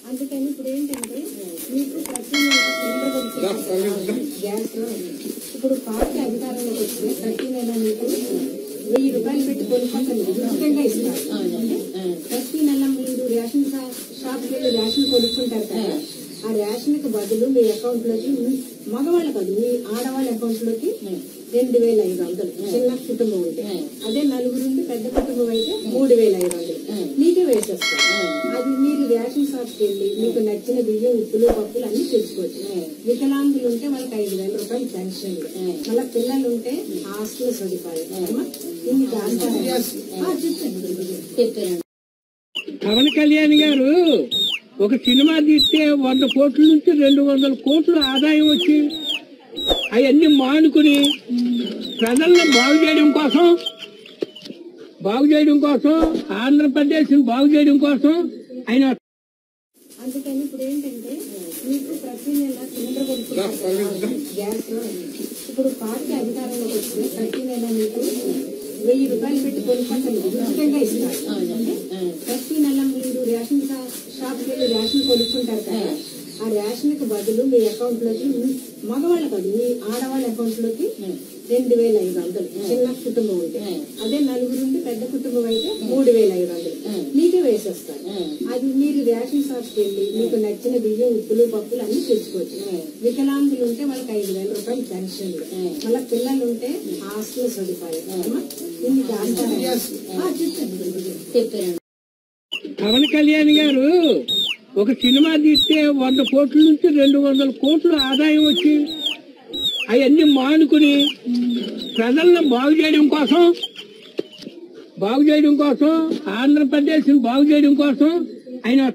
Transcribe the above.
అందుకని ఇప్పుడు ఏంటంటే మీకు ప్రతి నెల సిలిండర్ కొనుక్కుంటారు. గ్యాస్ లో ఇప్పుడు పార్టీ అధికారంలోకి వస్తే ప్రతి నెల మీకు వెయ్యి రూపాయలు పెట్టి కొనుక్కుంటారు ఉచితంగా ఇస్తారు ప్రతి నెల మీరు రేషన్ షా- షాప్కి వెళ్ళి రేషన్ కొనుక్కుంటారు కదా ఆ రేషన్ కి బదులు మీ అకౌంట్ లోకి మీ- మగవాళ్ళ కాదు మీ ఆడవాళ్ళ అకౌంట్ లోకి రెండు వేల ఐదు వందలు చిన్న కుటుంబం ఉంటే అదే నలుగురు ఉంటే పెద్ద కుటుంబం అయితే మూడు వేల ఐదు వందలు మీకే వేసేస్తారు అది మీరు రేషన్ షాప్కి వెళ్ళి మీకు నచ్చిన బియ్యం ఉప్పులు పప్పులు అన్ని తెచ్చుకోవచ్చు వికలాంగులు ఉంటే వాళ్ళకి ఐదు వేల రూపాయలు పెన్షన్ మళ్ళీ పిల్లలు ఉంటే హాస్టల్ సదుపాయం అమ్మా? ఇన్ని దాంట్లో చెప్పండి పవన్ కళ్యాణ్ గారు ఒక సినిమా తీస్తే వంద కోట్ల నుంచి రెండు వందల కోట్ల ఆదాయం వచ్చి అవన్నీ మానుకుని ప్రజలను బాగు చేయడం కోసం బాగు చేయడం కోసం ఆంధ్రప్రదేశ్ బాగు చేయడం కోసం ఆయన అందుకని ఇప్పుడు ఏంటంటే మీకు ప్రతి నెల సిలిండర్ కొనుక్కుంటారు గ్యాస్ లో ఇప్పుడు పార్టీ అధికారంలోకి వస్తే ప్రతి నెల మీకు వెయ్యి రూపాయలు పెట్టి కొనుక్కుంటారు ఉచితంగా ఇస్తారు ప్రతి నెల మీరు రేషన్ షా- షాప్కి వెళ్ళి రేషన్ కొనుక్కుంటారు కదా ఆ రేషన్ కి బదులు మీ అకౌంట్ లోకి మీ- మగవాళ్ళ కాదు మీ ఆడవాళ్ళ అకౌంట్ లోకి రెండు వేల ఐదు వందలు చిన్న కుటుంబం ఉంటే అదే నలుగురు ఉంటే పెద్ద కుటుంబం అయితే మూడు వేల ఐదు వందలు మీకే వేసేస్తారు అది మీరు రేషన్ షాప్కి వెళ్ళి మీకు నచ్చిన బియ్యం ఉప్పులు పప్పులు అన్ని తెచ్చుకోవచ్చు వికలాంగులు ఉంటే వాళ్ళకి ఐదు వేల రూపాయలు పెన్షన్ మళ్ళీ పిల్లలు ఉంటే హాస్టల్ సదుపాయం అమ్మా? ఇన్ని దాంట్లో చెప్పండి పవన్ కళ్యాణ్ గారు ఒక సినిమా తీస్తే వంద కోట్ల నుంచి రెండు వందల కోట్ల ఆదాయం వచ్చి అవన్నీ మానుకుని ప్రజలను బాగు చేయడం కోసం బాగు చేయడం కోసం ఆంధ్రప్రదేశ్ బాగు చేయడం కోసం ఆయన